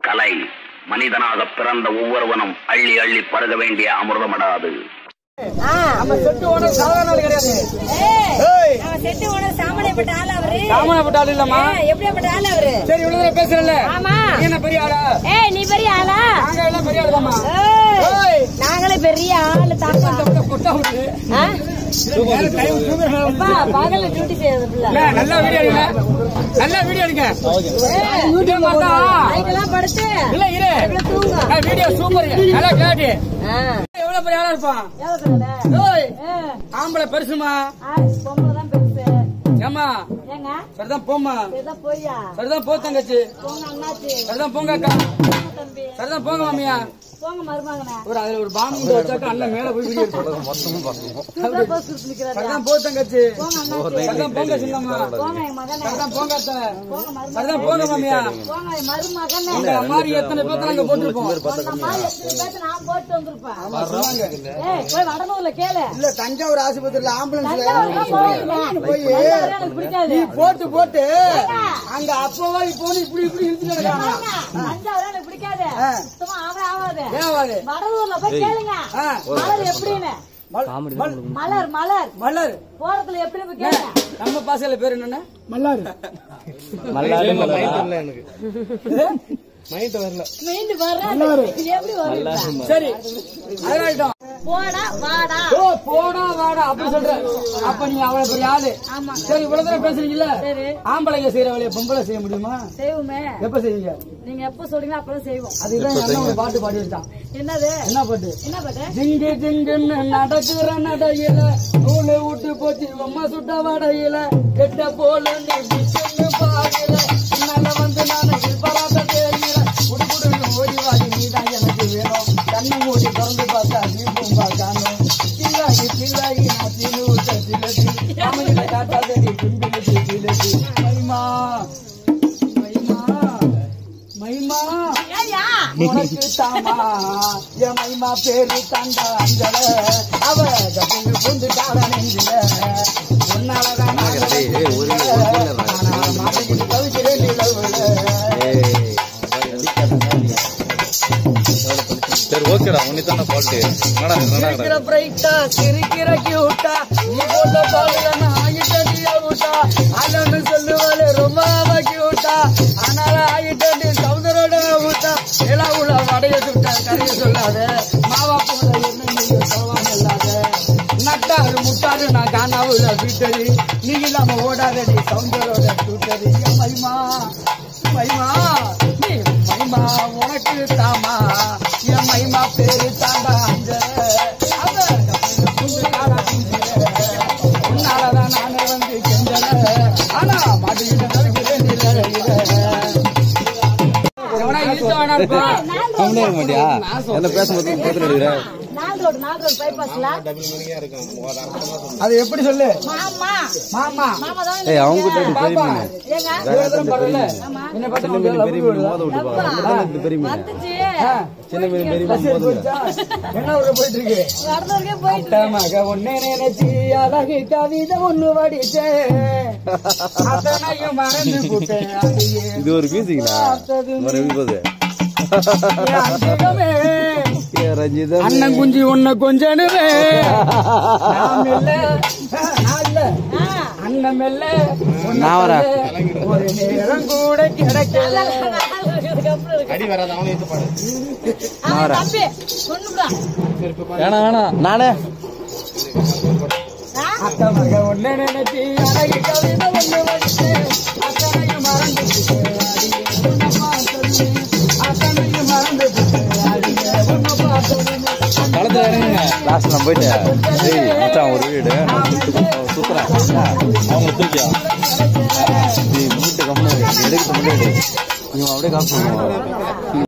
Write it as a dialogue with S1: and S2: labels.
S1: கலை மனிதனாக பிறந்த ஒவ்வொருவனும் அள்ளி அள்ளி பருக வேண்டிய அமிர்தமடாது
S2: நம்ம செட்டு ஓனர் சாதாரண ஆளு கிடையாது
S3: ஏய்,
S2: ஏய்.
S3: அவன் செட்டு ஓனர் சாமானியப்பட்ட ஆள் அவரு
S2: சாமானப்பட்ட ஆளு இல்லம்மா
S3: ஏய், எப்படியாப்பட்ட ஆள் அவரு
S2: சரி இவ்வளவு தூரம் பேசுறல
S3: ஆமா
S2: நீ என்ன பெரிய ஆளா
S3: ஏய் நீ பெரிய ஆளா
S2: நாங்க எல்லாம் பெரிய ஆளுதாம்மா
S3: ஏய்,
S2: ஏய்.
S3: நாங்களே பெரிய ஆளு தாப்பா
S2: இந்த கொட்டா விட்டு
S3: ஆ?
S2: வேற time தூங்குற நேரம்
S3: அப்பா, பகல்ல டியூட்டி செய்யறது பிள்ளை
S2: இல்ல, நல்லா வீடியோ எடுங்க நல்லா வீடியோ எடுங்க
S3: ஏய்,
S2: வீடியோ பார்த்தா
S3: நைட்டெல்லாம் படுத்து
S2: இல்ல இரு
S3: எப்படி தூங்க
S2: நான் வீடியோ சூப்பர் நல்லா கிளாட்டி
S3: ஆ.
S2: எவ்வளவு பெரிய ஆளா இருப்பான்
S3: எவ்வளவு பெரியது?
S2: ஏய்
S3: ஏய்,
S2: ஆம்பளை பெருசுமா
S3: ஆ, பொம்பளை தான் பெருசு
S2: ஏமா
S3: ஏங்க
S2: சரிதான் போம்மா
S3: இதுதான் போய்யா
S2: சரிதான் போ தங்கச்சி
S3: போங்க அண்ணாச்சி
S2: சரிதான் போங்க அக்கா
S3: போங்க தம்பி
S2: சரிதான் போங்க மாமியா
S3: போங்க மருமகனே
S2: ஒரு அதுல ஒரு பாம்பு வச்சாக்கா அண்ணன் மேல போய் வீடியோ எடுத்து
S3: சூப்பரா போஸ்ட் கொடுத்து நிக்கிறாரு
S2: சரிதான் போ தங்கச்சி
S3: போங்க அண்ணாச்சி
S2: சரிதான் போங்க சின்னம்மா
S3: போங்க என் மகனே
S2: சரிதான் போங்க அத்தை
S3: போங்க மருமகனே
S2: சரிதான் போங்க மாமியா
S3: போங்க என் மருமகனே
S2: உங்களை மாதிரி எத்தனை பேர்த்த நாங்க போட்டிருப்போம்
S3: உன்ன மாதிரி எத்தனை பேர்த்த நான் போட்டு வந்திருப்பேன்
S2: ஆமா, சொன்னாங்க.
S3: ஏய் போய் வடலூர்ல கேளு
S2: இல்ல தஞ்சாவூர் ஆஸ்பத்திரியில ஆம்புலன்ஸ்ல
S3: தஞ்சாவூர்லாம் போகாதீங்க.
S2: போய்
S3: தஞ்சாவூர்லாம் எனக்கு பிடிக்காது
S2: நீ போட்டு போட்டு அங்க அப்பவா இப்போ இப்படி இப்படி இழுத்து நடக்காங்க
S3: போங்க. தஞ்சாவூர்லாம் எனக்கு பிடிக்காது
S2: ஆ.
S3: சுத்தமா ஆவே ஆகாது
S2: ஏவாது
S3: வடலூர்ல போய் கேளுங்க
S2: ஆ.
S3: மலர் எப்படின்னு
S2: மல்- மல்-
S3: மலர் மலர்
S2: மலர்
S3: போறதுல எப்படின்னு போய் கேளுங்க
S2: நம்ம பாசையில பேர் என்னன்னு மல்லாரு
S3: மீண்டு வர்றாரு எப்படி வருது
S2: சரி அதனால
S3: போடா வாடா
S2: ஓ போடா வாடா அப்படி சொல்ற அப்ப நீ அவ்வளவு பெரிய ஆளு
S3: ஆமா
S2: சரி இவ்வளவு தூரம் பேசுறீங்கல்ல
S3: சரி
S2: ஆம்பளைங்க செய்யற வேலையை பொம்பளை செய்ய முடியுமா
S3: செய்வோமே
S2: எப்ப செய்வீங்க
S3: நீங்க எப்ப சொல்றீங்களோ அப்பதான் செய்வோம்
S2: அதுதான் என் அண்ணன் ஒரு பாட்டு பாடி வச்சான்
S3: என்னது
S2: என்ன பாட்டு
S3: என்ன பாட்டு
S2: ஜிங்கு ஜிங்குன்னு நடக்கிற நடையில நூலு விட்டு போச்சு அம்மா சுட்ட வடையில கெட்ட போல நீ பிச்சுன்னு பாடல உன்னால வந்து நான் பராத தெரியல குடுகுடுன்னு ஓடி வாடி நீதான் எனக்கு வேணும் கண்ணை மூடி திறந்து பார்த்தா நீ பூம்பா காணும் பிள்ளாகி பிள்ளாகி நான் தின்னு விட்ட திலசி அமையில காட்டாதடி பிம்பிலுக்கு திலசி மைமா மைமா மைமா
S3: ஏய்யா
S2: உனக்கு தாமா என் மைமா பேரு தாண்டா அஞ்சல அவ கப்பல் புந்து கால நெஞ்சில உன்னாலதான் நான் மாட்டிக்கிட்டு தவிக்கிறேன் நிலவுல
S4: சரி ஓகேடா உன்னை தானே பாட்டு என்னடா என்னடா
S2: சிரிக்கிற பிரைட்டா சிரிக்கிற கியூட்டா நீ போட்ட பாலுல நான் ஆகிட்டடி அவுட்டா அண்ணன்னு சொல்லுவாளே ரொம்ப கியூட்டா ஆனால ஆகிட்டடி சவுந்தரோட ஊட்டா எல்லா உள்ள வடைய சுட்டா கரைய சொல்லாத மாவா போல என்ன நீங்க சோவான் இல்லாத நட்டாரு முட்டாரு நான் காணாவுல விட்டது நீ இல்லாம ஓடாதடி சவுந்தரோட சுட்டது என் மைமா மைமா நீ மைமா உனக்கு தாமா என் மைமா பேரு தாண்டா அந்த அவ கப்பல்ல புகுந்து காலா பிஞ்சல. உன்னாலதான் நானே வந்து கெஞ்சல ஆனா மாட்டுக்கிட்ட தவிக்கிறேன் இல்ல எவனா இருக்க வேணாம்ப்பா.
S4: கம்முனே இருக்க மாட்டியா என்ன பேசும்போது பேத்து எடுக்கிற
S3: நாலு ரோடு நாலு ரோடு பைபாஸ்ல
S2: அது எப்படி சொல்லு
S3: மாமா
S2: மாமா
S3: மாமா தான்
S4: ஏய் அவங்க கிட்ட இருந்து பெரிய
S2: பாப்பா
S4: மீன்
S3: ஏங்க
S2: இவ்வளவு தூரம் பரவாயில்ல என்ன பார்த்தா
S4: சின்ன மீன் பெரிய மீன் மோத விட்டு
S3: எப்பா?
S4: பாருங்க இது பெரிய மீன்
S3: வந்துச்சு
S4: சின்ன மீன் பெரிய
S2: பஸ்
S4: மீன்
S2: ஏறி
S4: மோதுங்க
S2: போச்சா? என்ன ஊர்ல போயிட்டு இருக்கு
S3: வடலூருக்கே போயிட்டு
S2: மக ஒன்னே நினைச்சு அழகு கவிதை ஒண்ணு வடிச்சேன் அத்தனையும் மறந்து போட்டேன் அதையே
S4: இது ஒரு மியூசிக்டா மறு எப்படி போகுது
S2: என் அஞ்சுகமே.
S4: ஏ ரஞ்சிதா
S2: அண்ணன் குஞ்சு உன்னை கொஞ்சனுவே நான் இல்ல, நான் இல்ல.
S3: ஆ.
S2: அண்ணன் மெல்ல உன்னை
S4: நான் வரேன்.
S2: கொல்ல ஒரு நேரம் கூட கிடைக்கல
S3: அவன் தம்பி கொன்னுடா.
S4: வேணாம் வேணாம் நானே
S3: ஆ?
S2: அத்த மக ஒன்ன நினைச்சு அழகு கவிதை ஒண்ணு வடிச்சேன் அத்தனையும் மறந்து போட்டேன் அடியே உன்னை பார்த்ததுமே. அத்தனையும் மறந்து போட்டேன் அடியே உன்னை பார்த்ததுமே.
S4: களத்துல இறங்குங்க லாஸ்ட் நான் போயிட்டு ஏய் மச்சான் ஒரு வீடு சுத்துறேன் அவங்க தூக்கியா நீ மூட்டை கம்மி எடுக்க முடியாது நீ அப்படியே காசு